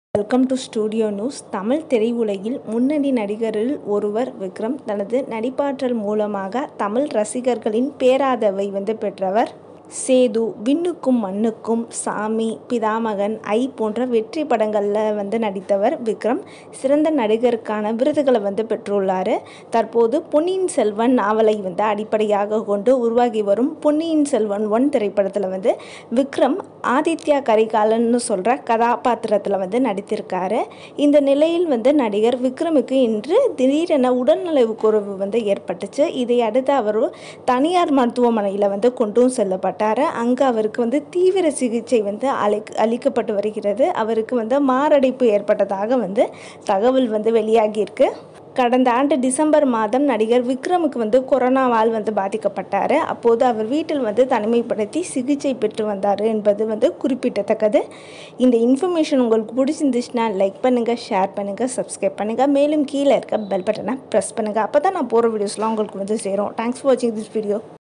welcome to studio news Tamil திரையுலகில் முன்னணி நடிகரில் ஒருவர் விக்ரம் தனது நடிப்பாற்றல் மூலமாக தமிழ் ரசிகர்களின் பேராதரவை வந்து பெற்றவர் சேது விண்ணுக்கும் மண்ணுக்கும் சாமி பிதாமகன் ஐ போன்ற வெற்றி படங்களில் வந்து நடித்தவர் விக்ரம் சிறந்த நடிகருக்கான விருதுகளை வந்து பெற்றுள்ளார் தற்போது பொன்னியின் செல்வன் நாவலை வந்து அடிப்படையாக கொண்டு உருவாகி வரும் பொன்னியின் செல்வன் ஒன் திரைப்படத்தில் வந்து விக்ரம் ஆதித்யா கரிகாலன்னு சொல்கிற கதாபாத்திரத்தில் வந்து நடித்திருக்காரு இந்த நிலையில் வந்து நடிகர் விக்ரமுக்கு இன்று திடீரென உடல்நலவு குறைவு வந்து ஏற்பட்டுச்சு இதை அடுத்து அவர் தனியார் மருத்துவமனையில் வந்து கொண்டும் செல்லப்பட்டார் அங்கே அவருக்கு வந்து தீவிர சிகிச்சை வந்து அளிக் அளிக்கப்பட்டு வருகிறது அவருக்கு வந்து மாரடைப்பு ஏற்பட்டதாக வந்து தகவல் வந்து வெளியாகியிருக்கு கடந்த ஆண்டு டிசம்பர் மாதம் நடிகர் விக்ரமுக்கு வந்து கொரோனாவால் வந்து பாதிக்கப்பட்டார் அப்போது அவர் வீட்டில் வந்து தனிமைப்படுத்தி சிகிச்சை பெற்று வந்தார் என்பது வந்து குறிப்பிடத்தக்கது இந்த இன்ஃபர்மேஷன் உங்களுக்கு பிடிச்சிருந்துச்சுன்னா லைக் பண்ணுங்கள் ஷேர் பண்ணுங்கள் சப்ஸ்கிரைப் பண்ணுங்கள் மேலும் கீழே இருக்க பெல் பட்டனை ப்ரெஸ் பண்ணுங்கள் அப்போ தான் நான் போகிற வீடியோஸ்லாம் உங்களுக்கு வந்து சேரும் தேங்க்ஸ் ஃபார் வாட்சிங் திஸ் வீடியோ